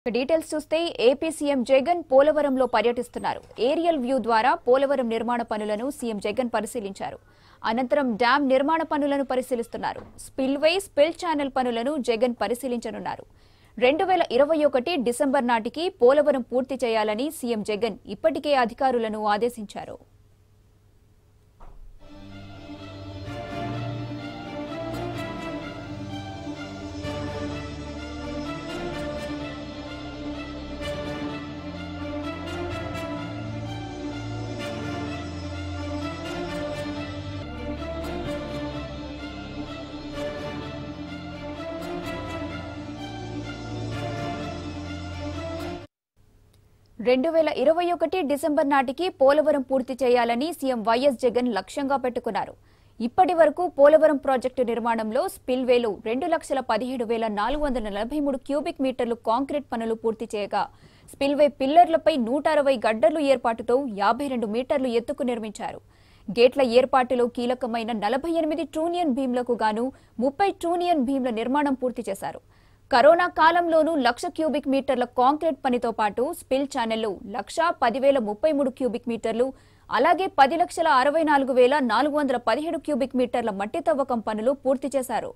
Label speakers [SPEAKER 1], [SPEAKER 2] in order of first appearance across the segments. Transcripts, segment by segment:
[SPEAKER 1] details చూస్తే AP CM Jagan పోలవరంలో పర్యటిస్తున్నారు ఏరియల్ వ్యూ ద్వారా పోలవరం నిర్మాణ పనులను సీఎం జగన్ పరిశీలించారు అనంతరం డ్యాం నిర్మాణ పనులను పరిశీలిస్తున్నారు స్పిల్వే స్పిల్ ఛానల్ పనులను జగన్ పరిశీలించనున్నారు రెండు వేల ఇరవై ఒకటి డిసెంబర్ నాటికి పోలవరం పూర్తి చేయాలని సీఎం జగన్ ఇప్పటికే అధికారులను ఆదేశించారు రెండు వేల ఇరవై ఒకటి డిసెంబర్ నాటికి పోలవరం పూర్తి చేయాలని సీఎం వైఎస్ జగన్ లక్ష్యంగా పెట్టుకున్నారు ఇప్పటి వరకు పోలవరం ప్రాజెక్టు నిర్మాణంలో స్పిల్వేలు రెండు లక్షల పదిహేడు వేల నాలుగు వందల నలభై మూడు క్యూబిక్ మీటర్లు కాంక్రీట్ పనులు పూర్తి చేయగా స్పిల్వే పిల్లర్లపై నూట అరవై గడ్డలు ఏర్పాటుతో యాభై రెండు మీటర్లు ఎత్తుకు నిర్మించారు గేట్ల ఏర్పాటులో కీలకమైన నలభై ఎనిమిది ట్రూనియన్ భీమ్లకు గాను ముప్పై ట్రూనియన్ భీమ్ల నిర్మాణం పూర్తి చేశారు కరోనా కాలంలోనూ లక్ష క్యూబిక్ మీటర్ల కాంక్రీట్ పనితో పాటు స్పిల్ ఛానళ్లు లక్ష పదివేల ముప్పై మూడు క్యూబిక్ మీటర్లు అలాగే పది లక్షల అరవై నాలుగు వేల నాలుగు వందల పదిహేడు క్యూబిక్ మీటర్ల మట్టి తవ్వకం పనులు పూర్తి చేశారు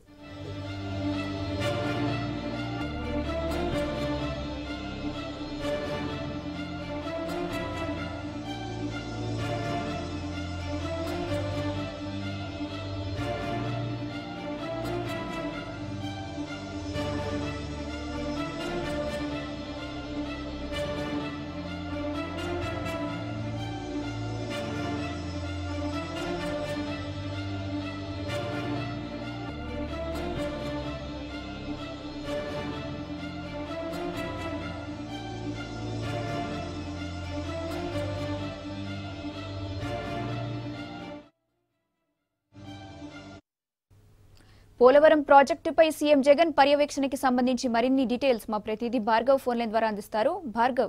[SPEAKER 1] పోలవరం ప్రాజెక్టుపై సీఎం జగన్ పర్యవేక్షణకి సంబంధించి మరిన్ని డీటెయిల్స్ మా ప్రతినిధి భార్గవ్ ఫోన్ లైన్ ద్వారా అందిస్తారు భార్గవ్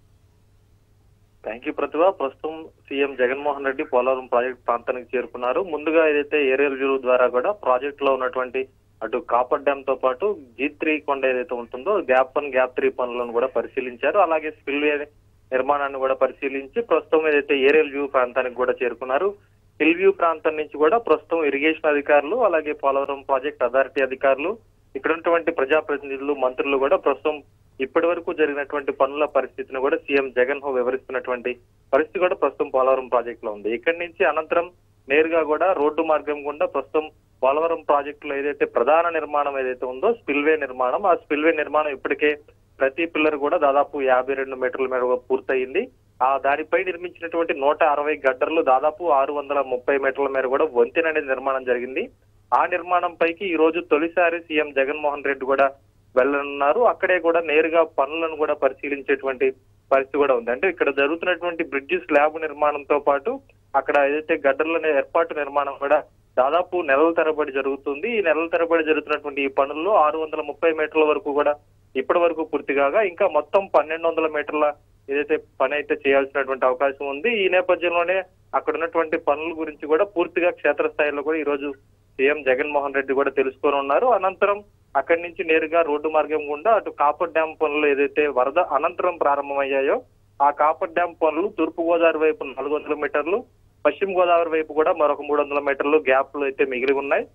[SPEAKER 2] థ్యాంక్ యూ ప్రతిభ ప్రస్తుతం సీఎం జగన్మోహన్ రెడ్డి పోలవరం ప్రాజెక్ట్ ప్రాంతానికి చేరుకున్నారు ముందుగా ఏదైతే ఏరియల్ వ్యూ ద్వారా కూడా ప్రాజెక్ట్ లో ఉన్నటువంటి అటు కాపర్ డ్యామ్ తో పాటు జీ త్రీ కొండ ఏదైతే ఉంటుందో గ్యాప్ వన్ గ్యాప్ త్రీ పనులను కూడా పరిశీలించారు అలాగే స్పిల్వే నిర్మాణాన్ని కూడా పరిశీలించి ప్రస్తుతం ఏదైతే ఏరియల్ వ్యూ ప్రాంతానికి కూడా చేరుకున్నారు హిల్ వ్యూ ప్రాంతం నుంచి కూడా ప్రస్తుతం ఇరిగేషన్ అధికారులు అలాగే పోలవరం ప్రాజెక్ట్ అథారిటీ అధికారులు ఇక్కడ ఉన్నటువంటి ప్రజాప్రతినిధులు మంత్రులు కూడా ప్రస్తుతం ఇప్పటి వరకు జరిగినటువంటి పనుల పరిస్థితిని కూడా సీఎం జగన్ హో వివరిస్తున్నటువంటి పరిస్థితి కూడా ప్రస్తుతం పోలవరం ప్రాజెక్ట్ లో ఉంది ఇక్కడి నుంచి అనంతరం నేరుగా కూడా రోడ్డు మార్గం గుండా ప్రస్తుతం పోలవరం ప్రాజెక్ట్ లో ఏదైతే ప్రధాన నిర్మాణం ఏదైతే ఉందో స్పిల్వే నిర్మాణం ఆ స్పిల్వే నిర్మాణం ఇప్పటికే ప్రతి పిల్లర్ కూడా దాదాపు యాభై రెండు మీటర్ల మేర పూర్తయింది ఆ దానిపై నిర్మించినటువంటి నూట అరవై గడ్డర్లు దాదాపు ఆరు వందల ముప్పై మీటర్ల మేర కూడా వంతెన అనేది నిర్మాణం జరిగింది ఆ నిర్మాణం పైకి ఈ రోజు తొలిసారి సీఎం జగన్మోహన్ రెడ్డి కూడా వెళ్ళనున్నారు అక్కడే కూడా నేరుగా పనులను కూడా పరిశీలించేటువంటి పరిస్థితి కూడా ఉంది అంటే ఇక్కడ జరుగుతున్నటువంటి బ్రిడ్జి స్లాబ్ నిర్మాణంతో పాటు అక్కడ ఏదైతే గడ్డర్ల ఏర్పాటు నిర్మాణం కూడా దాదాపు నెలల తరబడి జరుగుతుంది ఈ నెలల తరబడి జరుగుతున్నటువంటి ఈ పనుల్లో ఆరు వందల ముప్పై మీటర్ల వరకు కూడా ఇప్పటి వరకు పూర్తి కాగా ఇంకా మొత్తం పన్నెండు వందల మీటర్ల ఏదైతే పని అయితే చేయాల్సినటువంటి అవకాశం ఉంది ఈ నేపథ్యంలోనే అక్కడ ఉన్నటువంటి పనుల గురించి కూడా పూర్తిగా క్షేత్రస్థాయిలో కూడా ఈ రోజు సీఎం జగన్మోహన్ రెడ్డి కూడా తెలుసుకొని ఉన్నారు అనంతరం అక్కడి నుంచి నేరుగా రోడ్డు మార్గం గుండా అటు కాపర్ డ్యాం పనులు ఏదైతే వరద అనంతరం ప్రారంభమయ్యాయో ఆ కాపర్ డ్యాం పనులు తూర్పు గోదావరి వైపు నాలుగు వందల మీటర్లు పశ్చిమ గోదావరి వైపు కూడా మరొక మూడు వందల మీటర్లు గ్యాప్లు అయితే మిగిలి ఉన్నాయి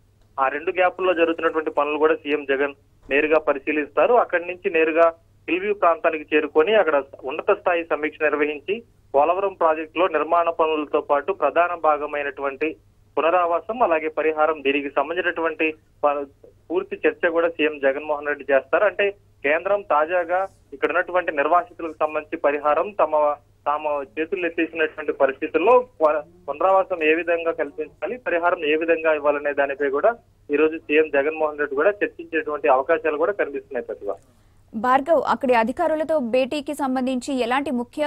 [SPEAKER 2] ఆ రెండు గ్యాపుల్లో జరుగుతున్నటువంటి పనులు కూడా సీఎం జగన్ నేరుగా పరిశీలిస్తారు అక్కడి నుంచి నేరుగా హిల్వ్యూ ప్రాంతానికి చేరుకొని అక్కడ ఉన్నత స్థాయి సమీక్ష నిర్వహించి పోలవరం ప్రాజెక్టులో నిర్మాణ పనులతో పాటు ప్రధాన భాగమైనటువంటి పునరావాసం అలాగే పరిహారం దీనికి సంబంధించినటువంటి ప- పూర్తి చర్చ కూడా సీఎం జగన్మోహన్ రెడ్డి చేస్తారు అంటే కేంద్రం తాజాగా ఇక్కడ ఉన్నటువంటి నిర్వాసితులకు సంబంధించి పరిహారం తమ తాము చేతులు ఎత్తేసినటువంటి పరిస్థితుల్లో పు- పునరావాసం ఏ విధంగా కల్పించాలి పరిహారం ఏ విధంగా ఇవ్వాలనే దానిపై కూడా ఈ రోజు సీఎం జగన్మోహన్ రెడ్డి కూడా చర్చించేటువంటి అవకాశాలు కూడా కనిపిస్తున్నాయి ప్రతిభ
[SPEAKER 1] భార్గవ్ అక్కడి అధికారులతో భేటీకి సంబంధించి ఎలాంటి ముఖ్య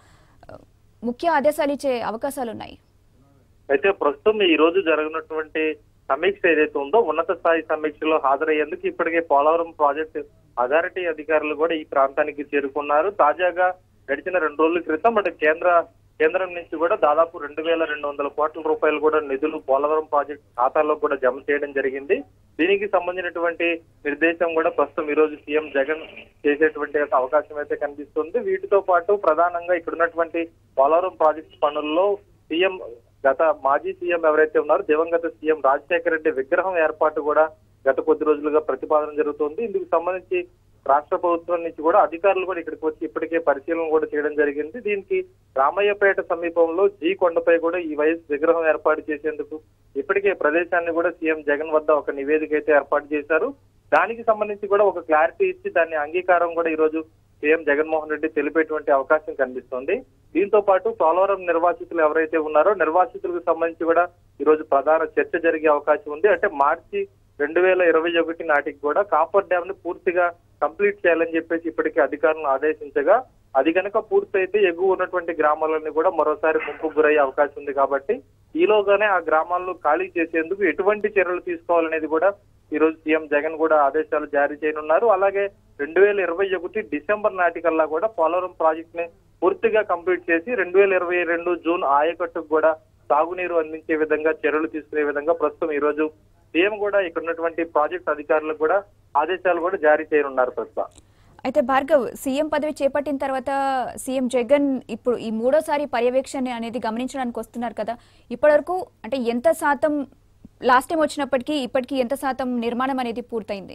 [SPEAKER 1] ముఖ్య ఆదేశాలు ఇచ్చే అవకాశాలున్నాయి
[SPEAKER 2] అయితే ప్రస్తుతం ఈ రోజు జరగనటువంటి సమీక్ష ఏదైతే ఉందో ఉన్నత స్థాయి సమీక్షలో హాజరయ్యేందుకు ఇప్పటికే పోలవరం ప్రాజెక్ట్ అథారిటీ అధికారులు కూడా ఈ ప్రాంతానికి చేరుకున్నారు తాజాగా గడిచిన రెండు రోజుల క్రితం అటు కేంద్ర కేంద్రం నుంచి కూడా దాదాపు రెండు వేల రెండు వందల కోట్ల రూపాయలు కూడా నిధులు పోలవరం ప్రాజెక్ట్ ఖాతాలో కూడా జమ చేయడం జరిగింది దీనికి సంబంధించినటువంటి నిర్దేశం కూడా ప్రస్తుతం ఈ రోజు సీఎం జగన్ చేసేటువంటి ఒక అవకాశం అయితే కనిపిస్తుంది వీటితో పాటు ప్రధానంగా ఇక్కడ ఉన్నటువంటి పోలవరం ప్రాజెక్ట్ పనుల్లో సీఎం గత మాజీ సీఎం ఎవరైతే ఉన్నారో దివంగత సీఎం రాజశేఖర రెడ్డి విగ్రహం ఏర్పాటు కూడా గత కొద్ది రోజులుగా ప్రతిపాదన జరుగుతోంది ఇందుకు సంబంధించి రాష్ట్ర ప్రభుత్వం నుంచి కూడా అధికారులు కూడా ఇక్కడికి వచ్చి ఇప్పటికే పరిశీలన కూడా చేయడం జరిగింది దీనికి రామయ్యపేట సమీపంలో జీ కొండపై కూడా ఈ వైఎస్ విగ్రహం ఏర్పాటు చేసేందుకు ఇప్పటికే ప్రదేశాన్ని కూడా సీఎం జగన్ వద్ద ఒక నివేదిక అయితే ఏర్పాటు చేశారు దానికి సంబంధించి కూడా ఒక క్లారిటీ ఇచ్చి దాన్ని అంగీకారం కూడా ఈ రోజు సీఎం జగన్మోహన్ రెడ్డి తెలిపేటువంటి అవకాశం కనిపిస్తోంది దీంతో పాటు పోలవరం నిర్వాసితులు ఎవరైతే ఉన్నారో నిర్వాసితులకు సంబంధించి కూడా ఈ రోజు ప్రధాన చర్చ జరిగే అవకాశం ఉంది అంటే మార్చి రెండు వేల ఇరవై ఒకటి నాటికి కూడా కాపర్ డ్యామ్ ని పూర్తిగా కంప్లీట్ చేయాలని చెప్పేసి ఇప్పటికే అధికారులను ఆదేశించగా అది కనుక పూర్తయితే ఎగువ ఉన్నటువంటి గ్రామాలన్నీ కూడా మరోసారి ముంపు గురయ్యే అవకాశం ఉంది కాబట్టి ఈలోగానే ఆ గ్రామాలను ఖాళీ చేసేందుకు ఎటువంటి చర్యలు తీసుకోవాలనేది కూడా ఈ రోజు సీఎం జగన్ కూడా ఆదేశాలు జారీ చేయనున్నారు అలాగే రెండు వేల ఇరవై ఒకటి డిసెంబర్ నాటికల్లా కూడా పోలవరం ప్రాజెక్ట్ ని పూర్తిగా కంప్లీట్ చేసి రెండు వేల ఇరవై రెండు జూన్ ఆయకట్టుకు కూడా సాగునీరు అందించే విధంగా చర్యలు తీసుకునే విధంగా ప్రస్తుతం ఈ రోజు సీఎం కూడా ఇక్కడ ఉన్నటువంటి ప్రాజెక్ట్ అధికారులకు కూడా ఆదేశాలు కూడా జారీ చేయనున్నారు ప్రస్తుతం
[SPEAKER 1] అయితే భార్గవ్ సీఎం పదవి చేపట్టిన తర్వాత సీఎం జగన్ ఇప్పుడు ఈ మూడోసారి పర్యవేక్షణ అనేది గమనించడానికి వస్తున్నారు కదా ఇప్పటివరకు అంటే ఎంత శాతం లాస్ట్ టైం వచ్చినప్పటికీ ఇప్పటికీ ఎంత శాతం నిర్మాణం అనేది పూర్తయింది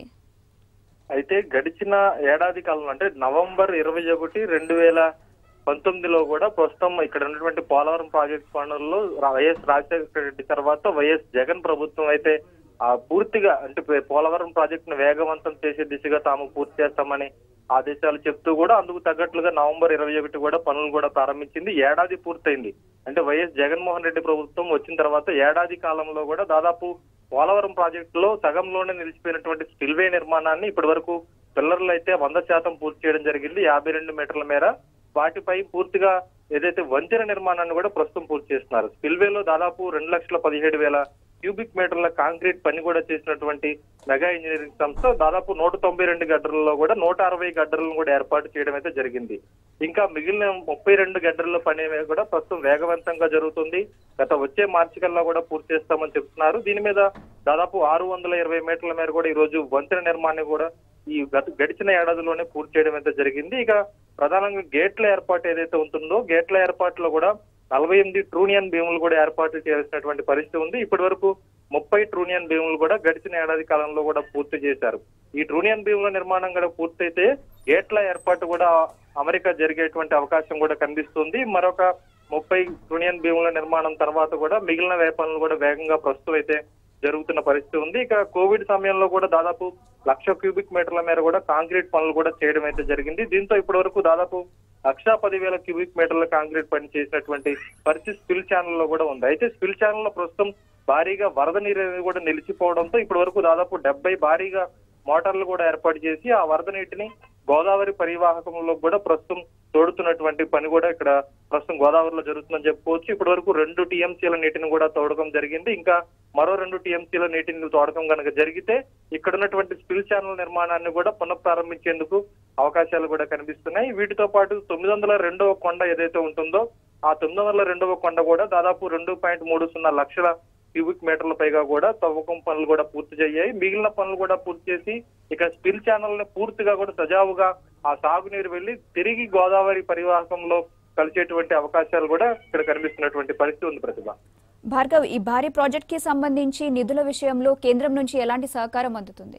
[SPEAKER 2] అయితే గడిచిన ఏడాది కాలంలో అంటే నవంబర్ ఇరవై ఒకటి రెండు వేల పంతొమ్మిదిలో కూడా ప్రస్తుతం ఇక్కడ ఉన్నటువంటి పోలవరం ప్రాజెక్ట్ పనుల్లో రా- వైఎస్ రాజశేఖర రెడ్డి తర్వాత వైఎస్ జగన్ ప్రభుత్వం అయితే ఆ పూర్తిగా అంటే పే- పోలవరం ప్రాజెక్ట్ ను వేగవంతం చేసే దిశగా తాము పూర్తి చేస్తామని ఆదేశాలు చెప్తూ కూడా అందుకు తగ్గట్లుగా నవంబర్ ఇరవై ఒకటి కూడా పనులు కూడా ప్రారంభించింది ఏడాది పూర్తయింది అంటే వైఎస్ జగన్మోహన్ రెడ్డి ప్రభుత్వం వచ్చిన తర్వాత ఏడాది కాలంలో కూడా దాదాపు పోలవరం ప్రాజెక్టులో సగంలోనే నిలిచిపోయినటువంటి స్పిల్వే నిర్మాణాన్ని ఇప్పటి వరకు పిల్లర్లు అయితే వంద శాతం పూర్తి చేయడం జరిగింది యాభై రెండు మీటర్ల మేర వాటిపై పూర్తిగా ఏదైతే వంతెన నిర్మాణాన్ని కూడా ప్రస్తుతం పూర్తి చేస్తున్నారు స్పిల్వేలో దాదాపు రెండు లక్షల పదిహేడు వేల క్యూబిక్ మీటర్ల కాంక్రీట్ పని కూడా చేసినటువంటి మెగా ఇంజనీరింగ్ సంస్థ దాదాపు నూట తొంభై రెండు గడ్డలలో కూడా నూట అరవై గడ్డలను కూడా ఏర్పాటు చేయడం అయితే జరిగింది ఇంకా మిగిలిన ముప్పై రెండు గడ్డల పని కూడా ప్రస్తుతం వేగవంతంగా జరుగుతుంది గత వచ్చే మార్చి కల్లా కూడా పూర్తి చేస్తామని చెప్తున్నారు దీని మీద దాదాపు ఆరు వందల ఇరవై మీటర్ల మేర కూడా ఈ రోజు వంతెన నిర్మాణం కూడా ఈ గత గడిచిన ఏడాదిలోనే పూర్తి చేయడం అయితే జరిగింది ఇక ప్రధానంగా గేట్ల ఏర్పాటు ఏదైతే ఉంటుందో గేట్ల ఏర్పాటులో కూడా నలభై ఎనిమిది ట్రూనియన్ భీములు కూడా ఏర్పాటు చేయాల్సినటువంటి పరిస్థితి ఉంది ఇప్పటి వరకు ముప్పై ట్రూనియన్ భీములు కూడా గడిచిన ఏడాది కాలంలో కూడా పూర్తి చేశారు ఈ ట్రూనియన్ భీముల నిర్మాణం కూడా పూర్తయితే గేట్ల ఏర్పాటు కూడా అమెరికా జరిగేటువంటి అవకాశం కూడా కనిపిస్తుంది మరొక ముప్పై ట్రూనియన్ భీముల నిర్మాణం తర్వాత కూడా మిగిలిన వే పనులు కూడా వేగంగా ప్రస్తుతం అయితే జరుగుతున్న పరిస్థితి ఉంది ఇక కోవిడ్ సమయంలో కూడా దాదాపు లక్ష క్యూబిక్ మీటర్ల మేర కూడా కాంక్రీట్ పనులు కూడా చేయడం అయితే జరిగింది దీంతో ఇప్పటి వరకు దాదాపు లక్షా పదివేల క్యూబిక్ మీటర్ల కాంక్రీట్ పని చేసినటువంటి పరిస్థితి స్పిల్ ఛానల్ లో కూడా ఉంది అయితే స్పిల్ ఛానల్ లో ప్రస్తుతం భారీగా వరద నీరు అనేది కూడా నిలిచిపోవడంతో ఇప్పటి వరకు దాదాపు డెబ్బై భారీగా మోటార్లు కూడా ఏర్పాటు చేసి ఆ వరద నీటిని గోదావరి పరివాహకంలో కూడా ప్రస్తుతం తోడుతున్నటువంటి పని కూడా ఇక్కడ ప్రస్తుతం గోదావరిలో జరుగుతుందని చెప్పుకోవచ్చు ఇప్పటి వరకు రెండు టీఎంసీల నీటిని కూడా తోడకం జరిగింది ఇంకా మరో రెండు టీఎంసీల నీటిని తోడకం కనుక జరిగితే ఇక్కడ ఉన్నటువంటి స్పిల్ ఛానల్ నిర్మాణాన్ని కూడా పునఃప్రారంభించేందుకు అవకాశాలు కూడా కనిపిస్తున్నాయి వీటితో పాటు తొమ్మిది వందల రెండవ కొండ ఏదైతే ఉంటుందో ఆ తొమ్మిది వందల రెండవ కొండ కూడా దాదాపు రెండు పాయింట్ మూడు సున్నా లక్షల క్యూబిక్ మీటర్ల పైగా కూడా తవ్వకం పనులు కూడా పూర్తి చేయాయి మిగిలిన పనులు కూడా పూర్తి చేసి ఇక స్పిల్ ఛానల్ ని పూర్తిగా కూడా సజావుగా ఆ సాగునీరు వెళ్లి తిరిగి గోదావరి పరివాహకంలో కలిసేటువంటి అవకాశాలు కూడా ఇక్కడ కనిపిస్తున్నటువంటి పరిస్థితి ఉంది ప్రతిభ
[SPEAKER 1] భార్గవ్ ఈ భారీ ప్రాజెక్ట్ కి సంబంధించి నిధుల విషయంలో కేంద్రం నుంచి ఎలాంటి సహకారం అందుతుంది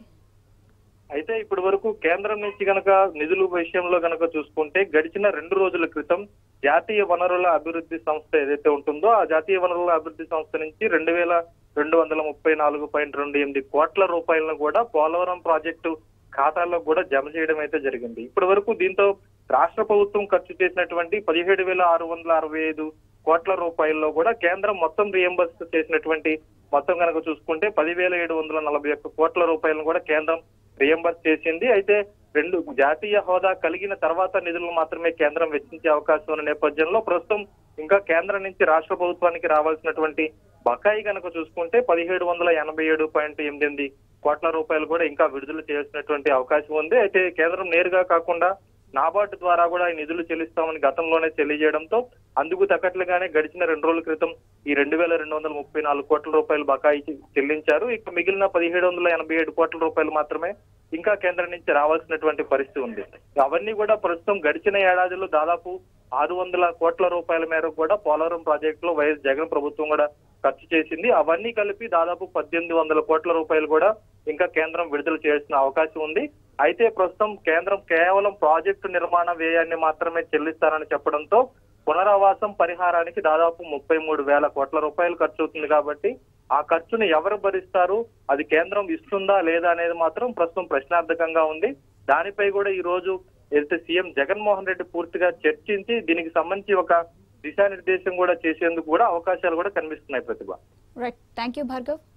[SPEAKER 2] అయితే ఇప్పటి వరకు కేంద్రం నుంచి గనక నిధుల విషయంలో గనక చూసుకుంటే గడిచిన రెండు రోజుల క్రితం జాతీయ వనరుల అభివృద్ధి సంస్థ ఏదైతే ఉంటుందో ఆ జాతీయ వనరుల అభివృద్ధి సంస్థ నుంచి రెండు వేల రెండు వందల ముప్పై నాలుగు పాయింట్ రెండు ఎనిమిది కోట్ల రూపాయలను కూడా పోలవరం ప్రాజెక్టు ఖాతాల్లో కూడా జమ చేయడం అయితే జరిగింది ఇప్పటి వరకు దీంతో రాష్ట్ర ప్రభుత్వం ఖర్చు చేసినటువంటి పదిహేడు వేల ఆరు వందల అరవై ఐదు కోట్ల రూపాయల్లో కూడా కేంద్రం మొత్తం రియంబర్స్ చేసినటువంటి మొత్తం కనుక చూసుకుంటే పదివేల ఏడు వందల నలభై ఒక్క కోట్ల రూపాయలను కూడా కేంద్రం రియంబర్స్ చేసింది అయితే రెండు జాతీయ హోదా కలిగిన తర్వాత నిధులను మాత్రమే కేంద్రం వెచ్చించే అవకాశం ఉన్న నేపథ్యంలో ప్రస్తుతం ఇంకా కేంద్రం నుంచి రాష్ట్ర ప్రభుత్వానికి రావాల్సినటువంటి బకాయి కనుక చూసుకుంటే పదిహేడు వందల ఎనభై ఏడు పాయింట్ ఎనిమిది కోట్ల రూపాయలు కూడా ఇంకా విడుదల చేయాల్సినటువంటి అవకాశం ఉంది అయితే కేంద్రం నేరుగా కాకుండా నాబార్డు ద్వారా కూడా ఈ నిధులు చెల్లిస్తామని గతంలోనే తెలియజేయడంతో అందుకు తగ్గట్లుగానే గడిచిన రెండు రోజుల క్రితం ఈ రెండు వేల రెండు వందల ముప్పై నాలుగు కోట్ల రూపాయలు బకాయి చెల్లించారు ఇక మిగిలిన పదిహేడు వందల ఎనభై ఏడు కోట్ల రూపాయలు మాత్రమే ఇంకా కేంద్రం నుంచి రావాల్సినటువంటి పరిస్థితి ఉంది అవన్నీ కూడా ప్రస్తుతం గడిచిన ఏడాదిలో దాదాపు ఆరు వందల కోట్ల రూపాయల మేరకు కూడా పోలవరం ప్రాజెక్టులో వైఎస్ జగన్ ప్రభుత్వం కూడా ఖర్చు చేసింది అవన్నీ కలిపి దాదాపు పద్దెనిమిది వందల కోట్ల రూపాయలు కూడా ఇంకా కేంద్రం విడుదల చేయాల్సిన అవకాశం ఉంది అయితే ప్రస్తుతం కేంద్రం కేవలం ప్రాజెక్టు నిర్మాణ వ్యయాన్ని మాత్రమే చెల్లిస్తారని చెప్పడంతో పునరావాసం పరిహారానికి దాదాపు ముప్పై మూడు వేల కోట్ల రూపాయలు ఖర్చు అవుతుంది కాబట్టి ఆ ఖర్చును ఎవరు భరిస్తారు అది కేంద్రం ఇస్తుందా లేదా అనేది మాత్రం ప్రస్తుతం ప్రశ్నార్థకంగా ఉంది దానిపై కూడా ఈ రోజు ఏదైతే సీఎం జగన్మోహన్ రెడ్డి పూర్తిగా చర్చించి దీనికి సంబంధించి ఒక దిశానిర్దేశం కూడా చేసేందుకు కూడా అవకాశాలు కూడా కనిపిస్తున్నాయి Pratibha
[SPEAKER 1] right thank you Bhargav